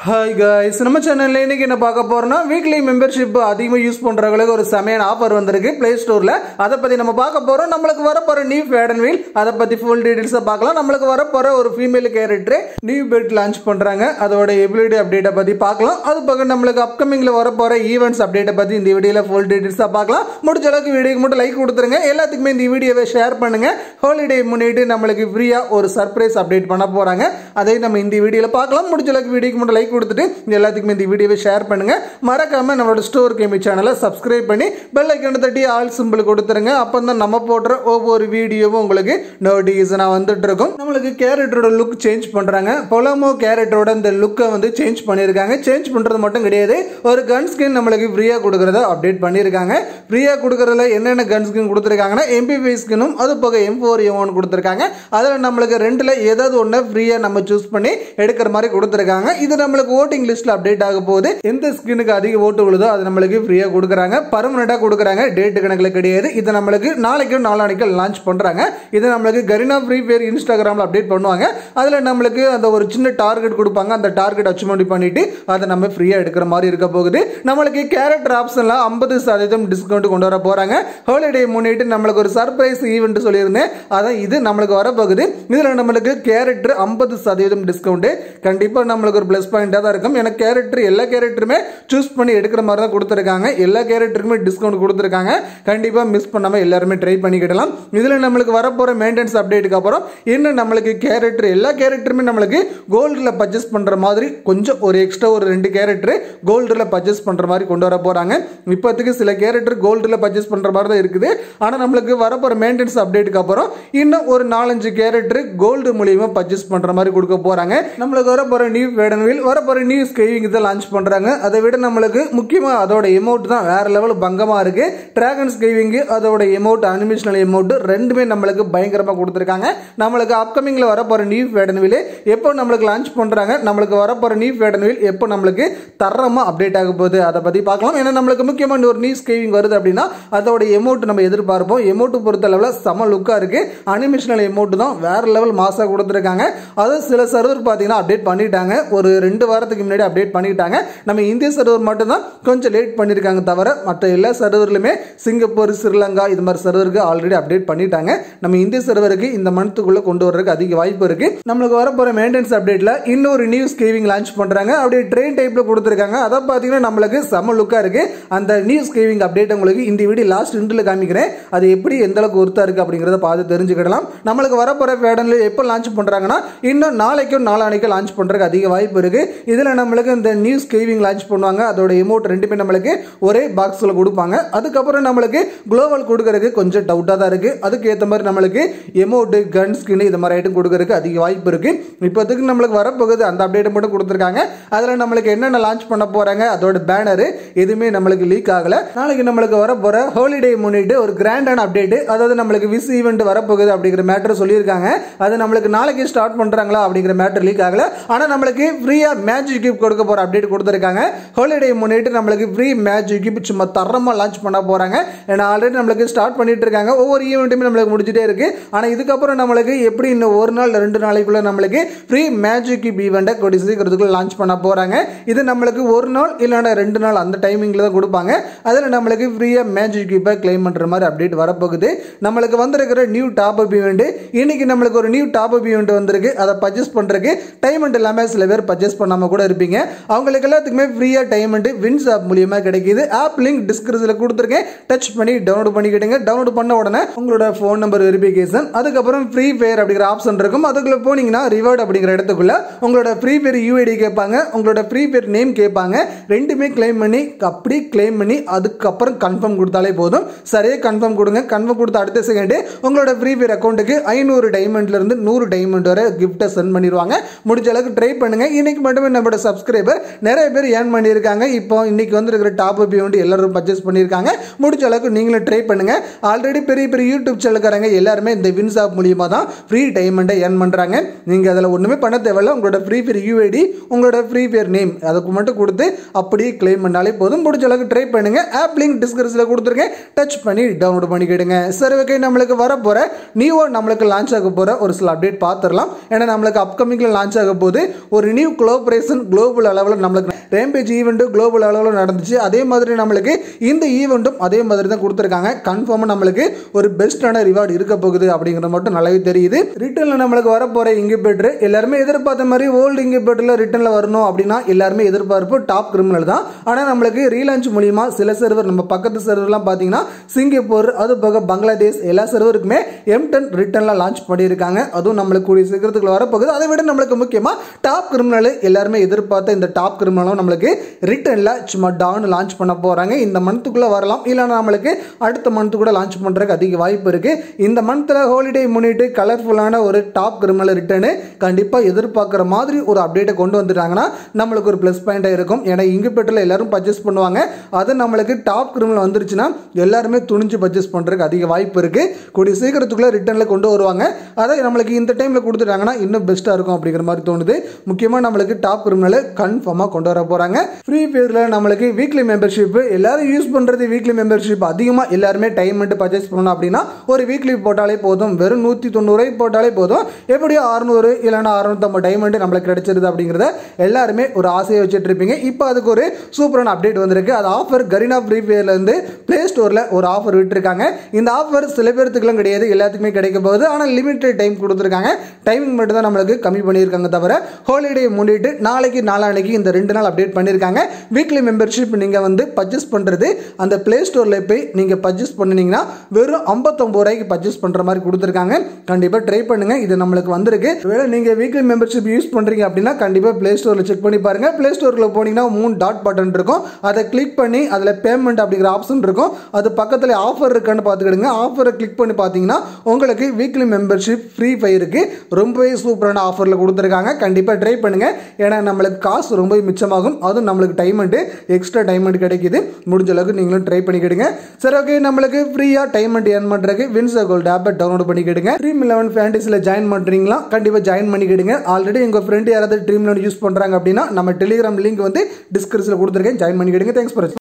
hi guys நம்ம சேனல்ல இன்னைக்கு என்ன பார்க்க போறோம்னா வீக்லி மெம்பர்ஷிப் அதிகமாக யூஸ் பண்றவங்களுக்கு ஒரு செமையான ஆஃபர் வந்திருக்கு பிளே ஸ்டோர்ல அதை பத்தி நம்ம பார்க்க போறோம் நம்மளுக்கு வரப்போற நியூ ஃபேடன் வீல் அதை பத்தி ஃபுல் டீடைல்ஸ் பார்க்கலாம் நம்மளுக்கு வரப்போற ஒரு female character new belt launch பண்றாங்க அதோட எபிலிட்டி அப்டேட்டை பத்தி பார்க்கலாம் அது பக்கம் நம்மளுக்கு அப்கமிங்ல வரப்போற ஈவெண்ட்ஸ் அப்டேட்டை பத்தி இந்த வீடியோல ஃபுல் டீடைல்ஸா பார்க்கலாம் முடிஞ்ச அளவுக்கு வீடியோக்கு மட்டும் லைக் கொடுத்துருங்க எல்லாத்துக்குமே இந்த வீடியோவை ஷேர் பண்ணுங்க ஹாலிடே முன்னிட்டு நம்மளுக்கு ஃப்ரீயா ஒரு சர்ப்ரைஸ் அப்டேட் பண்ண போறாங்க அதை நம்ம இந்த வீடியோல பார்க்கலாம் முடிஞ்ச அளவுக்கு வீடியோக்கு மட்டும் லைக் கொடுத்துட்டு இந்த எல்லாத்துக்குமே இந்த வீடியோவை ஷேர் பண்ணுங்க மறக்காம நம்மளோட ஸ்டோர் கேமி சேனலை சப்ஸ்கிரைப் பண்ணி பெல் ஐக்கனை தட்டி ஆல் சிம்பிள் கொடுத்துருங்க அப்போ தான் நம்ம போடுற ஒவ்வொரு வீடியோவும் உங்களுக்கு நோட்டிஃபிகேஷனாக வந்துட்டு இருக்கும் நம்மளுக்கு கேரக்டரோட லுக் சேஞ்ச் பண்றாங்க பொலமோ கேரக்டரோட இந்த லுக்கை வந்து சேஞ்ச் பண்ணியிருக்காங்க சேஞ்ச் பண்றது மட்டும் கிடையாது ஒரு கன் ஸ்கின் நம்மளுக்கு ஃப்ரீயாக கொடுக்குறத அப்டேட் பண்ணியிருக்காங்க ஃப்ரீயாக கொடுக்குறதுல என்னென்ன கன் ஸ்கின் கொடுத்துருக்காங்கன்னா எம்பிபி ஸ்கினும் அது போக எம் ஃபோர் எம் ஒன் கொடுத்துருக்காங்க அதில் நம்மளுக்கு ரெண்டில் ஏதாவது ஒன்று ஃப்ரீயாக நம்ம சூஸ் பண்ணி எடுக்கிற மாதிரி கொடுத்துருக்காங்க இது நம்மளுக்கு ஓட்டிங் லிஸ்ட்டில் அப்டேட் ஆக போகுது எந்த ஸ்கின்னுக்கு அதிக ஓட்டு விழுதோ அது நம்மளுக்கு ஃப்ரீயாக கொடுக்குறாங்க பர்மனெண்ட்டாக கொடுக்குறாங்க டேட்டு கணக்கில் கிடையாது இது நம்மளுக்கு நாளைக்கும் நாளானைக்கும் லான்ச் பண்ணுறாங்க இது நம்மளுக்கு கரினா ஃப்ரீ ஃபயர் இன்ஸ்டாகிராமில் அப்டேட் பண்ணுவாங்க அதில் நம்மளுக்கு அந்த ஒரு சின்ன டார்கெட் கொடுப்பாங்க அந்த டார்கெட் அச்சீவ்மெண்ட் பண்ணிட்டு அதை நம்ம ஃப்ரீயாக எடுக்கிற மாதிரி இருக்க போகுது நம்மளுக்கு கேரக்டர் ஆப்ஷனில் ஐம்பது சதவீதம் டிஸ்கவுண்ட் கொண்டு வர போகிறாங்க ஹாலிடே முன்னிட்டு நம்மளுக்கு ஒரு சர்ப்ரைஸ் ஈவெண்ட் சொல்லியிருந்தேன் அதான் இது நம்மளுக்கு வரப்போகுது இதில் நம்மளுக்கு கேரக்டர் ஐம்பது சதவீதம் டிஸ்கவுண்ட் கண்டிப்பாக நம்மளுக்கு ஒரு ப்ளஸ் பாயிண்டாக தான் இருக்கும் ஏன்னா கேரக்டர் எல்லா கேரக்டருமே சூஸ் பண்ணி எடுக்கிற மாதிரி தான் கொடுத்துருக்காங்க எல்லா கேரக்டருக்குமே டிஸ்கவுண்ட் கொடுத்துருக்காங்க கண்டிப்பாக மிஸ் பண்ணாமல் எல்லாருமே ட்ரை பண்ணிக்கிடலாம் இதில் நம்மளுக்கு வரப்போகிற மெயின்டெனன்ஸ் அப்டேட்டுக்கு அப்புறம் இன்னும் நம்மளுக்கு கேரக்டர் எல்லா கேரக்டருமே நம்மளுக்கு கோல்டில் பர்ச்சேஸ் பண்ணுற மாதிரி கொஞ்சம் ஒரு எக்ஸ்ட்ரா ஒரு ரெண்டு கேரக்டர் கோல்டில் பர்ச்சேஸ் பண்ணுற மாதிரி கொண்டு வர போகிறாங்க இப்போதைக்கு சில கேரக்டர் கோல்டில் பர்ச்சேஸ் பண்ணுற மாதிரி தான் இருக்குது ஆனால் நம்மளுக்கு வரப்போகிற மெயின்டெனன்ஸ் அப்டேட்டுக்கு அப்புறம் இன்னும் ஒரு நாலஞ்சு கேரக்டர் கோல்டு மூலியமாக பர்ச்சேஸ் பண்ணுற மாதிரி கொடுக்க போகிறாங்க நம்மளுக்கு வரப்போகிற நியூ வேடன் வீல் வரப்போகிற நியூ ஸ்கேவிங் இதை லான்ச் பண்ணுறாங்க அதை விட நம்மளுக்கு முக்கியமாக அதோட எமௌண்ட் தான் வேற லெவல் பங்கமாக இருக்குது டிராகன் ஸ்கேவிங் அதோட எமௌண்ட் அனிமேஷனல் எமௌண்ட் ரெண்டுமே நம்மளுக்கு பயங்கரமாக கொடுத்துருக்காங்க நம்மளுக்கு அப்கமிங்கில் வரப்போகிற நியூ வேடன் வீல் எப்போ நம்மளுக்கு லான்ச் பண்ணுறாங்க நம்மளுக்கு வரப்போகிற நியூ வேடன் வீல் எப்போ நம்மளுக்கு தரமாக அப்டேட் ஆக போகுது அதை பற்றி பார்க்கலாம் ஏன்னா நம்மளுக்கு முக்கியமான ஒரு நியூ ஸ்கேவிங் வருது அப்படின்னா அதோட எமௌண்ட் நம்ம எதிர்பார்ப்போம் எமௌண்ட் பொறுத்த அளவில் செம லுக்காக இருக்குது அனிமேஷனல் எமௌண்ட் தான் வேற லெவல் மாசாக கொடுத்துருக்காங்க அதுவும் சில சர்வர் பார்த்தீங்கன்னா அப்டேட் பண்ணிட்டாங்க ஒரு ரெண்டு வாரத்துக்கு முன்னாடி அப்டேட் பண்ணிட்டாங்க நம்ம இந்திய சர்வர் மட்டும்தான் கொஞ்சம் லேட் பண்ணியிருக்காங்க தவிர மற்ற எல்லா சர்வர்லையுமே சிங்கப்பூர் ஸ்ரீலங்கா இது மாதிரி சர்வருக்கு ஆல்ரெடி அப்டேட் பண்ணிட்டாங்க நம்ம இந்திய சர்வருக்கு இந்த மந்த்துக்குள்ளே கொண்டு வரதுக்கு அதிக வாய்ப்பு இருக்கு நம்மளுக்கு வரப்போகிற மெயின்டெனன்ஸ் அப்டேட்டில் இன்னொரு நியூ ஸ்கேவிங் லான்ச் பண்ணுறாங்க அப்படியே ட்ரெயின் டைப்பில் கொடுத்துருக்காங்க அதை பார்த்தீங்கன்னா நம்மளுக்கு செம லுக்காக இருக்கு அந்த நியூ ஸ்கேவிங் அப்டேட் உங்களுக்கு இந்த வீடியோ லாஸ்ட் இன்ட்ரில் காமிக்கிறேன் அது எப்படி எந்த அளவுக்கு ஒருத்தா இருக்கு அப்படிங்கிறத பார்த்து தெரிஞ்சுக்கிடலாம் நம்மளுக்கு வரப்போகிற வேடனில் எப்போ லான்ச் பண்ணுறாங்கன்னா இன்னும் நாளைக்கும் நாளானைக்கும் லான்ச் பண்ணுறதுக்கு அதிக வாய்ப்பு இருக்கு இதில் நம்மளுக்கு இந்த நியூ ஸ்கேவிங் லான்ச் பண்ணுவாங்க அதோட எமௌண்ட் ரெண்டுமே நம்மளுக்கு ஒரே பாக்ஸில் கொடுப்பாங்க அதுக்கப்புறம் நம்மளுக்கு குளோபல் கொடுக்கறதுக்கு கொஞ்சம் டவுட்டாக தான் இருக்கு அதுக்கு ஏற்ற மாதிரி நம்மளுக்கு எமௌண்ட்டு கன் ஸ்கின் இது மாதிரி ஐட்டம் கொடுக்கறதுக்கு அதிக வாய்ப்பு இருக்கு இப்போதைக்கு நம்மளுக்கு வரப்போகுது அந்த அப்டேட் மட்டும் கொடுத்துருக்காங்க அதில் நம்மளுக்கு என்னென்ன லான்ச் பண்ண போறாங்க அதோட பேனர் எதுவுமே நம்மளுக்கு லீக் ஆகல நாளைக்கு நம்மளுக்கு வரப்போற ஹாலிடே முன்னிட்டு ஒரு கிராண்டான அப்டேட் அதாவது நம்மளுக்கு விஸ் ஈவெண்ட் வரப்போகுது அப்படிங்கிற மேட்டர் சொல்லியிருக்காங்க அது நம்மளுக்கு நாளைக்கு ஸ்டார்ட் பண்றாங்களா அப்படிங்கிற மேட்டர் லீக் ஆகல ஆனால் நம்மளுக்கு ஃப்ரீயா மேஜிக் கிஃப்ட் கொடுக்க போற அப்டேட் கொடுத்துருக்காங்க ஹாலிடே முன்னிட்டு நம்மளுக்கு ஃப்ரீ மேஜிக் கிஃப்ட் சும்மா தரமா லான்ச் பண்ண போறாங்க ஏன்னா ஆல்ரெடி நம்மளுக்கு ஸ்டார்ட் பண்ணிட்டு இருக்காங்க ஒவ்வொரு ஈவெண்ட்டுமே நம்மளுக்கு முடிச்சுட்டே இருக்கு ஆனால் இதுக்கப்புறம் நம்மளுக்கு எப்படி இன்னும் ஒரு நாள் ரெண்டு நாளைக்குள்ள நம்மளுக்கு ஃப்ரீ மேஜிக் கிப் ஈவெண்ட்டை கொடி சீக்கிரத்துக்குள்ள லான்ச் பண்ண போறாங்க இது நம்மளுக்கு ஒரு நாள் இல்லைன்னா ரெண்டு நாள் அந்த டைமிங்கில் தான் கொடுப்பாங்க அதில் நம்மளுக்கு ஃப்ரீயாக மேஜிக் கிப்பை கிளைம் பண்ணுற மாதிரி அப்டேட் வரப்போகுது நம்மளுக்கு வந்திருக்கிற நியூ டாப் அப் ஈவெண்ட் இன்னைக்கு நம்மளுக்கு ஒரு நியூ டாப் அப் ஈவெண்ட் வந்திருக்கு அதை பர்ச்சேஸ் பண்ணுறதுக்கு டைமண்ட் இல்லாமல் சில பேர் பர்ச்சேஸ் பண்ணாமல் கூட இருப்பீங்க அவங்களுக்கு எல்லாத்துக்குமே ஃப்ரீயாக டைமண்ட் வின்ஸ் ஆப் மூலியமாக கிடைக்குது ஆப் லிங்க் டிஸ்கிரிப்ஷனில் கொடுத்துருக்கேன் டச் பண்ணி டவுன்லோட் பண்ணிக்கிட்டுங்க டவுன்லோட் பண்ண உடனே உங்களோட ஃபோன் நம்பர் வெரிஃபிகேஷன் அதுக்கப்புறம் ஃப்ரீ ஃபயர் அப்படிங்கிற ஆப்ஷன் இருக்கும் அதுக்குள்ள போனீங்கன்னா ரிவார்டு அப்படிங்கிற இடத்துக்குள்ள உங்களோட ஃப்ரீ ஃபயர் யூஐடி கேட்பாங்க உங்களோட ஃப்ரீ ஃபயர் நேம் கேட்பாங்க ரெண்டுமே கிளைம் பண்ணி அப்படி கிளைம் பண்ணி அதுக்கப்புறம் கன்ஃபார்ம் கொடுத்தாலே போதும் சரியாக கன்ஃபார்ம் கொடுங்க கன்ஃபார்ம் கொடுத்த அடுத்த செகண்டு உங்களோட ஃப்ரீ ஃபயர் அக்கௌண்ட்டுக்கு ஐநூறு டைமண்ட்லேருந்து நூறு டைமண்ட் வரை கிஃப்ட்டை சென்ட் பண்ணிடுவாங்க முடிஞ்ச அளவுக்கு ட்ரை பண்ணுங்க இன்னைக்கு மட்டுமே நம்மளோட சப்ஸ்கிரைபர் நிறைய பேர் ஏர்ன் பண்ணியிருக்காங்க இப்போ இன்னைக்கு வந்துருக்கிற டாப் அப் வந்து எல்லாரும் பர்ச்சேஸ் பண்ணியிருக்காங்க முடிஞ்ச அளவுக்கு நீங்களும் ட்ரை பண்ணுங்க ஆல்ரெடி பெரிய பெரிய யூடியூப் சேனல்காரங்க எல்லாருமே இந்த வின்ஸ் ஆப் மூலியமாக தான் ஃப்ரீ டைமண்டை ஏர்ன் பண்ணுறாங்க நீங்கள் அதில் ஒன்றுமே பண்ண தேவையில்ல உங்களோட ஃப்ரீ ஃபயர் யூஐடி உங்களோட ஃப்ரீ ஃபயர் நேம் அதுக்கு மட்டும் கொடுத்து அப்படியே கிளைம் பண்ணாலே போதும் முடிஞ்ச அளவுக்கு ட்ரை பண்ணுங்க ஆப் லிங்க் டிஸ்கிரிப்ஷனில் கொடுத்துருக்கேன் டச் பண்ணி டவுன்லோட் பண்ணிக்கிடுங்க சரி ஓகே நம்மளுக்கு வர போகிற நியூவோ நம்மளுக்கு லான்ச் ஆக போகிற ஒரு சில அப்டேட் பார்த்துடலாம் ஏன்னா நம்மளுக்கு அப்கமிங்கில் லான்ச் ஆக போது ஒரு நியூ குளோபரேஷன் செலிப்ரேஷன் குளோபல் அளவில் நம்மளுக்கு ரேம்பேஜ் ஈவெண்ட் குளோபல் அளவில் நடந்துச்சு அதே மாதிரி நம்மளுக்கு இந்த ஈவெண்ட்டும் அதே மாதிரி தான் கொடுத்துருக்காங்க கன்ஃபார்மாக நம்மளுக்கு ஒரு பெஸ்ட்டான ரிவார்டு இருக்க போகுது அப்படிங்கிறது மட்டும் நல்லாவே தெரியுது ரிட்டர்னில் நம்மளுக்கு வரப்போகிற இங்கிபேட்டர் எல்லாருமே எதிர்பார்த்த மாதிரி ஓல்டு இங்கிபேட்டரில் ரிட்டர்னில் வரணும் அப்படின்னா எல்லாருமே எதிர்பார்ப்பு டாப் கிரிமினல் தான் ஆனால் நம்மளுக்கு ரீலான்ச் மூலியமா சில சர்வர் நம்ம பக்கத்து சர்வர்லாம் பார்த்தீங்கன்னா சிங்கப்பூர் அது போக பங்களாதேஷ் எல்லா சர்வருக்குமே எம் டென் ரிட்டர்னில் லான்ச் பண்ணியிருக்காங்க அதுவும் நம்மளுக்கு கூடிய சீக்கிரத்துக்குள்ள வரப்போகுது அதை விட நம்மளுக்கு முக்கியமாக டாப் கிரிமினல் எல்லாருமே எதிர்பார்த்த இந்த டாப் கிரிமினலும் நம்மளுக்கு ரிட்டர்னில் சும்மா டான் லான்ச் பண்ண போகிறாங்க இந்த மந்த்துக்குள்ளே வரலாம் இல்லைன்னா நம்மளுக்கு அடுத்த மந்த்து கூட லான்ச் பண்ணுறதுக்கு அதிக வாய்ப்பு இருக்குது இந்த மந்தில் ஹாலிடே முன்னிட்டு கலர்ஃபுல்லான ஒரு டாப் கிரிமினல் ரிட்டர்னு கண்டிப்பாக எதிர்பார்க்குற மாதிரி ஒரு அப்டேட்டை கொண்டு வந்துட்டாங்கன்னா நம்மளுக்கு ஒரு ப்ளஸ் பாயிண்டாக இருக்கும் ஏன்னா இங்குபெட்டில் எல்லாரும் பர்ச்சேஸ் பண்ணுவாங்க அது நம்மளுக்கு டாப் கிரிமினல் வந்துருச்சுன்னா எல்லாருமே துணிஞ்சு பர்ச்சேஸ் பண்ணுறதுக்கு அதிக வாய்ப்பு இருக்குது கூடிய சீக்கிரத்துக்குள்ளே ரிட்டர்னில் கொண்டு வருவாங்க அதை நம்மளுக்கு இந்த டைமில் கொடுத்துட்டாங்கன்னா இன்னும் பெஸ்ட்டாக இருக்கும் அப்படிங்கிற மாதிரி தோணுது முக்கியமாக நம்மளுக்கு டாப் கிரிமினல் கன்ஃபார்மாக கொண்டு வர போகிறாங்க ஃப்ரீ ஃபயரில் நம்மளுக்கு வீக்லி மெம்பர்ஷிப் எல்லாரும் யூஸ் பண்ணுறது வீக்லி மெம்பர்ஷிப் அதிகமாக எல்லாருமே டைம் மட்டும் பர்ச்சேஸ் பண்ணணும் அப்படின்னா ஒரு வீக்லி போட்டாலே போதும் வெறும் நூற்றி தொண்ணூறு போட்டாலே போதும் எப்படியோ அறுநூறு இல்லைன்னா அறுநூத்தம்பது டைமண்ட் நம்மளுக்கு கிடைச்சிருது அப்படிங்கிறத எல்லாருமே ஒரு ஆசையை வச்சுட்டு இருப்பீங்க இப்போ அதுக்கு ஒரு சூப்பரான அப்டேட் வந்திருக்கு அது ஆஃபர் கரீனா ஃப்ரீ ஃபயர்லேருந்து ப்ளே ஸ்டோரில் ஒரு ஆஃபர் விட்டுருக்காங்க இந்த ஆஃபர் சில பேர்த்துக்குலாம் கிடையாது எல்லாத்துக்குமே கிடைக்க போகுது ஆனால் லிமிட்டட் டைம் கொடுத்துருக்காங்க டைமிங் மட்டும் தான் நம்மளுக்கு கம்மி பண்ணியிருக்காங்க தவிர ஹாலிடே முன்னிட்டு நாளைக்கு நாளானைக்கு இந்த ரெண்டு நாள் அப்டேட் பண்ணியிருக்காங்க வீக்லி மெம்பர்ஷிப் நீங்கள் வந்து பர்ச்சேஸ் பண்ணுறது அந்த ப்ளே ஸ்டோரில் போய் நீங்கள் பர்ச்சேஸ் பண்ணினீங்கன்னா வெறும் ஐம்பத்தொம்பது ரூபாய்க்கு பர்ச்சேஸ் பண்ணுற மாதிரி கொடுத்துருக்காங்க கண்டிப்பாக ட்ரை பண்ணுங்க இது நம்மளுக்கு வந்திருக்கு ஒருவேளை நீங்கள் வீக்லி மெம்பர்ஷிப் யூஸ் பண்ணுறீங்க அப்படின்னா கண்டிப்பாக ப்ளே ஸ்டோரில் செக் பண்ணி பாருங்க ப்ளே ஸ்டோரில் போனீங்கன்னா மூணு டாட் பட்டன் இருக்கும் அதை கிளிக் பண்ணி அதில் பேமெண்ட் அப்படிங்கிற ஆப்ஷன் இருக்கும் அது பக்கத்தில் ஆஃபர் இருக்கான்னு பார்த்துக்கிடுங்க ஆஃபரை கிளிக் பண்ணி பார்த்தீங்கன்னா உங்களுக்கு வீக்லி மெம்பர்ஷிப் ஃப்ரீ ஃபயருக்கு ரொம்பவே சூப்பரான ஆஃபரில் கொடுத்துருக்காங்க கண்டிப்பாக ட்ரை பண்ணுங்க ஏன்னா நம்மளுக்கு காசு ரொம்ப மிச்சமாகும் அதுவும் நம்மளுக்கு டைமண்ட்டு எக்ஸ்ட்ரா டைமண்ட் கிடைக்குது முடிஞ்ச அளவுக்கு நீங்களும் ட்ரை பண்ணிக்கிடுங்க சரி ஓகே நம்மளுக்கு ஃப்ரீயாக டைமண்ட் ஏர்ன் பண்ணுறதுக்கு வின்சர் கோல்ட் ஆப்பை டவுன்லோட் பண்ணிக்கிடுங்க ட்ரீம் லெவன் ஃபேண்டஸில் ஜாயின் பண்ணுறீங்களா கண்டிப்பாக ஜாயின் பண்ணிக்கிடுங்க ஆல்ரெடி உங்கள் ஃப்ரெண்டு யாராவது ட்ரீம் லெவன் யூஸ் பண்ணுறாங்க அப்படின்னா நம்ம டெலிகிராம் லிங்க் வந்து டிஸ்கிரிப்ஷனில் கொடுத்துருக்கேன் ஜாயின் பண்ணிக்கிடுங்க தேங்க்ஸ் ஃபார்